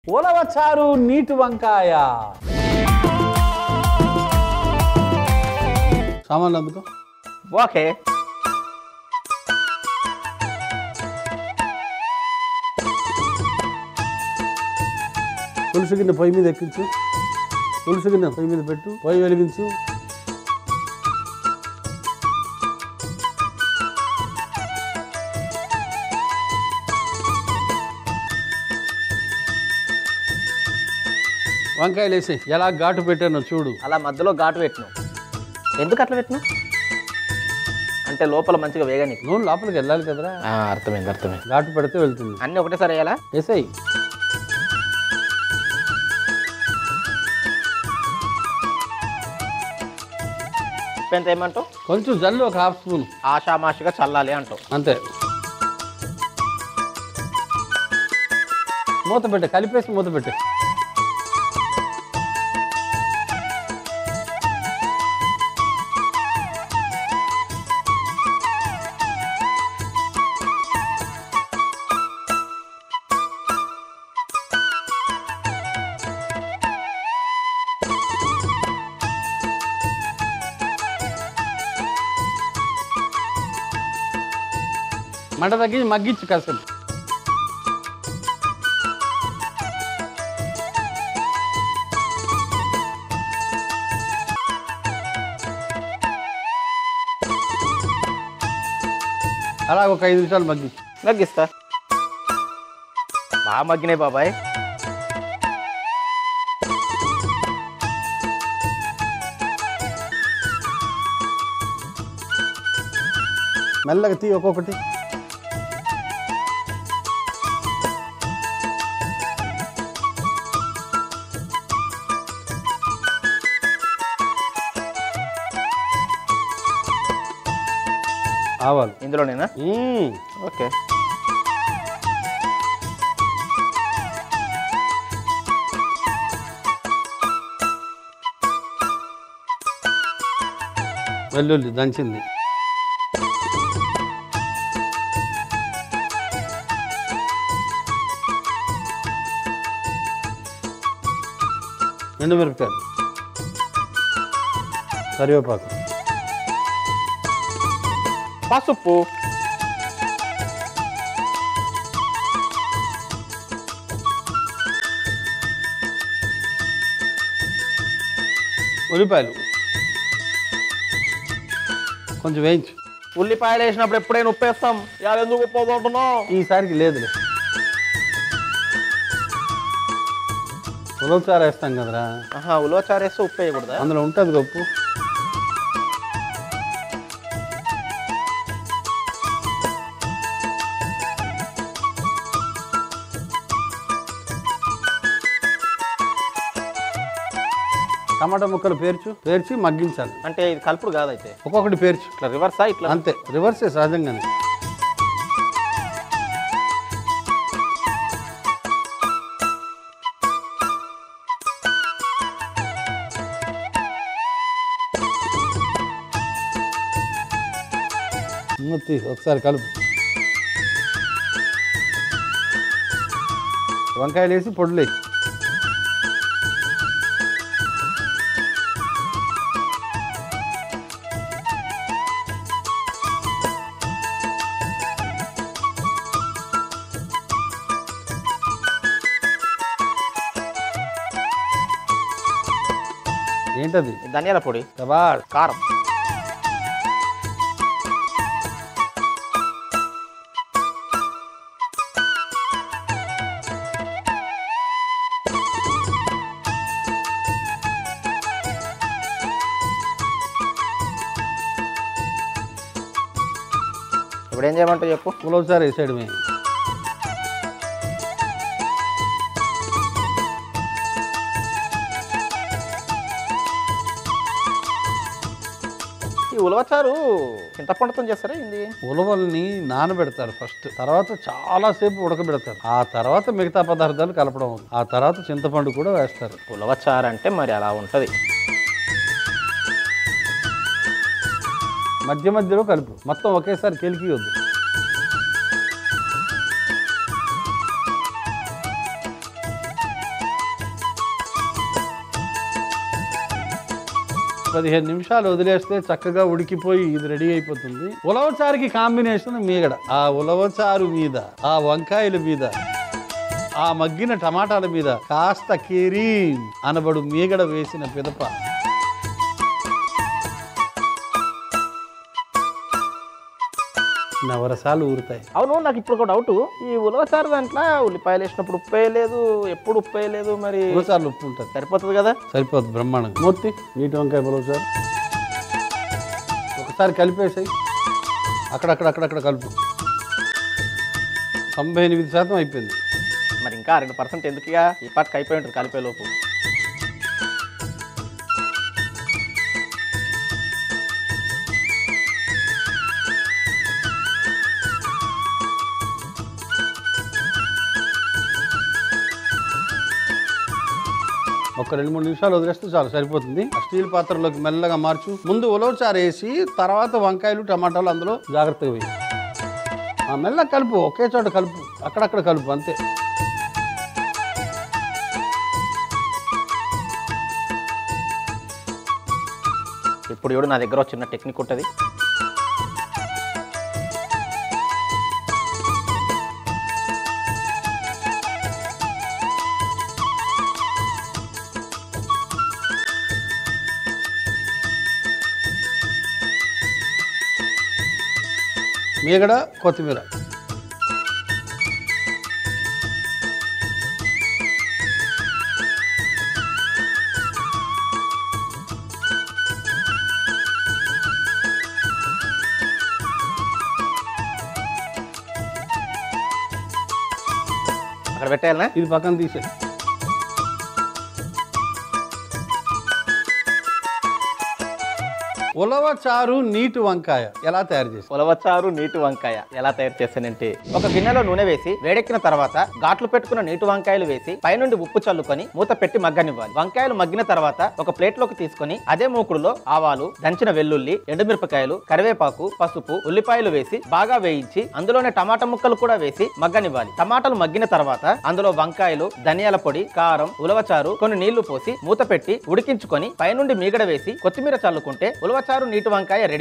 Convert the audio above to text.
ఉలవచారు నీటి వంకాయ సామాన్లు అందుకో ఓకే పులుసు గిన్నె పొయ్యి మీద ఎక్కించు పులుసు గిన్నె పొయ్యి మీద పెట్టు పొయ్యి వెలిగించు వంకాయలు వేసి ఎలా ఘాటు పెట్టానో చూడు అలా మధ్యలో ఘాటు పెట్టినావు ఎందుకు అట్లా పెట్టినావు అంటే లోపల మంచిగా వేగనికి నూనె లోపలికి వెళ్ళాలి కదరా అర్థమైంది అర్థమైంది ఘాటు పెడితే వెళ్తుంది అన్నీ ఒకటేసారి వేయాలా వేసాయి ఉప్పు ఎంత ఏమంటావు కొంచెం జల్లు ఒక హాఫ్ స్పూన్ ఆషామాషిగా చల్లాలి అంటావు అంతే మూత పెట్టే కలిపేసి మూత పెట్టే మంట తగ్గించి మగ్గించు కాసేపు అలా ఒక ఐదు నిమిషాలు మగ్గించు తగ్గిస్తా బాగా మగ్గినాయి బాబాయ్ మెల్లగా తీ ఒక్కొక్కటి ఆవాలు ఇందులోనేనా మ్మ్. ఓకే వెల్లుల్లి దంచింది ఎండుమిరపకాయలు కరివేపాకు పసుపు ఉల్లిపాయలు కొంచెం వేయించు ఉల్లిపాయలు వేసినప్పుడు ఎప్పుడైనా ఉప్పు వేస్తాం ఇవాళ ఎందుకు ఉప్పు వదులుతున్నావు ఈసారికి లేదులే ఉలవచారు వేస్తాం కదరా ఆహా ఉలవచారు వేస్తే ఉప్పు వేయకూడదా అందులో ఉంటుంది గొప్పు టమాటా ముక్కలు పేర్చు పేర్చి మగ్గించాలి అంటే ఇది కలుపుడు కాదైతే ఒక్కొక్కటి పేర్చు ఇట్లా రివర్సా ఇట్లా అంతే రివర్సే సహజంగానే మూతి ఒకసారి కలుపు వంకాయలు వేసి పొడులు వేసి ఏంటది ఇది ధనియాల పొడి కబాడ్ కారం ఇప్పుడు ఏం చేయమంటావు చెప్పు ఉలవచారు వేసేయడమే ఈ ఉలవచారు చింతపండుతో చేస్తారా ఏంది ఉలవల్ని నానబెడతారు ఫస్ట్ తర్వాత చాలాసేపు ఉడకబెడతారు ఆ తర్వాత మిగతా పదార్థాలు కలపడం అవుతుంది. ఆ తర్వాత చింతపండు కూడా వేస్తారు ఉలవచారు అంటే మరి అలా ఉంటుంది మధ్య మధ్యలో కలుపు మొత్తం ఒకేసారి కెలికి వద్దు పదిహేను నిమిషాలు వదిలేస్తే చక్కగా ఉడికిపోయి ఇది రెడీ అయిపోతుంది ఉలవచారుకి కాంబినేషన్ మీగడ ఆ ఉలవచారు మీద ఆ వంకాయల మీద ఆ మగ్గిన టమాటాల మీద కాస్త కెరీం అనబడు మీగడ వేసిన పిదప నవరసాలు ఊరుతాయి అవును నాకు ఇప్పుడు ఒక డౌట్ ఈ ఉలవచారు దాంట్లో ఉల్లిపాయలు వేసినప్పుడు ఉప్పు వేయలేదు ఎప్పుడు ఉప్పు వేయలేదు మరి ఉలవచారులు ఉప్పు ఉంటుంది సరిపోతుంది కదా సరిపోద్ది బ్రహ్మాండంగా మూర్తి నీటి వంకాయ ఉలవచారు ఒకసారి కలిపేసాయి అక్కడక్కడ అక్కడక్కడ కలుపు తొంభై ఎనిమిది శాతం అయిపోయింది మరి ఇంకా రెండు పర్సెంట్ ఎందుకుగా ఈ పాటకి అయిపోయి ఉంటుంది కలిపే లోపు ఒక రెండు మూడు నిమిషాలు వదిలేస్తే చాలు సరిపోతుంది ఆ స్టీల్ పాత్రలోకి మెల్లగా మార్చు ముందు ఉలవచారు వేసి తర్వాత వంకాయలు టమాటాలు అందులో జాగ్రత్తగా వేయి ఆ మెల్లగా కలుపు ఒకే చోట కలుపు అక్కడక్కడ కలుపు అంతే ఇప్పుడు చూడు నా దగ్గర ఒక చిన్న టెక్నిక్ ఉంటుంది మీగడ కొత్తిమీర అక్కడ పెట్టేయాలనా ఇది పక్కన తీసే ఉలవచారు నీటి వంకాయ ఎలా తయారు చేసి ఉలవచారు నీటి వంకాయ ఎలా తయారు చేస్తానంటే ఒక గిన్నెలో నూనె వేసి వేడెక్కిన తర్వాత ఘాట్లు పెట్టుకున్న నీటి వంకాయలు వేసి పైనుండి ఉప్పు చల్లుకొని మూత పెట్టి మగ్గనివ్వాలి వంకాయలు మగ్గిన తర్వాత ఒక ప్లేట్ లోకి తీసుకొని అదే మూకుడులో ఆవాలు దంచిన వెల్లుల్లి ఎండుమిరపకాయలు కరివేపాకు పసుపు ఉల్లిపాయలు వేసి బాగా వేయించి అందులోనే టమాటా ముక్కలు కూడా వేసి మగ్గనివ్వాలి టమాటాలు మగ్గిన తర్వాత అందులో వంకాయలు ధనియాల పొడి కారం ఉలవచారు కొన్ని నీళ్లు పోసి మూత పెట్టి ఉడికించుకొని పైనుండి మీగడ వేసి కొత్తిమీర చల్లుకుంటే ఉలవచారు నీటి వంకాయ రెడీ